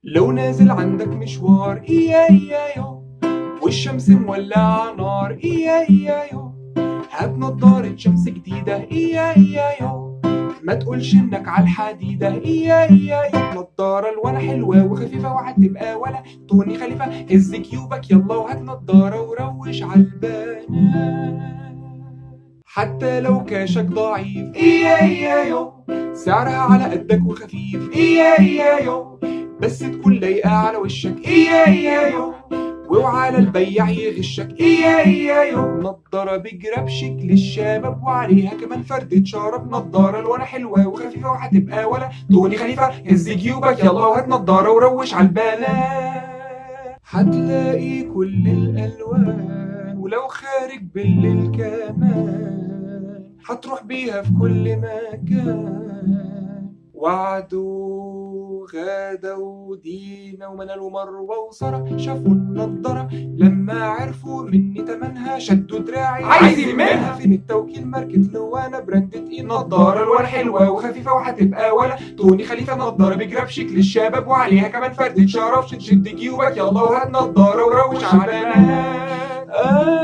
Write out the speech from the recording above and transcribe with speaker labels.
Speaker 1: لو نازل عندك مشوار إيا إيا يو والشمس مولعة نار إيا إيا يو هات نضارة شمس جديدة إيا إيا يو ما تقولش انك على الحديدة إيا إيا يو نضارة الوانا حلوة وخفيفة وهتبقى ولا توني خليفة هز جيوبك يلا وهات نضارة وروش على البنات حتى لو كاشك ضعيف إيا إيا يو سعرها على قدك وخفيف إيا إيا يو بس تكون لايقة على وشك إيا إيا يو واوعى البياع يغشك إيا إيا يو نضارة بجراب شكل الشباب وعليها كمان فردة شراب نضارة الوانا حلوة وخفيفة وهتبقى ولا توني خليفة هز جيوبك يلا وهات نضارة وروش على البنات هتلاقي كل الألوان ولو خارج بالليل كمان هتروح بيها في كل مكان وعدوا غادة ودينا ومنال ومروة وسارة شافوا النضارة لما عرفوا مني تمنها شدوا دراعي
Speaker 2: عايزين منها.
Speaker 1: فين التوكيل ماركة لوانا براندة ايه نضارة الوانا حلوة وخفيفة وهتبقى ولا توني خليفة نضارة بجراب شكل الشباب وعليها كمان فردة شرف شد شد جيوبك يلا وهات نضارة وروش على البنات آه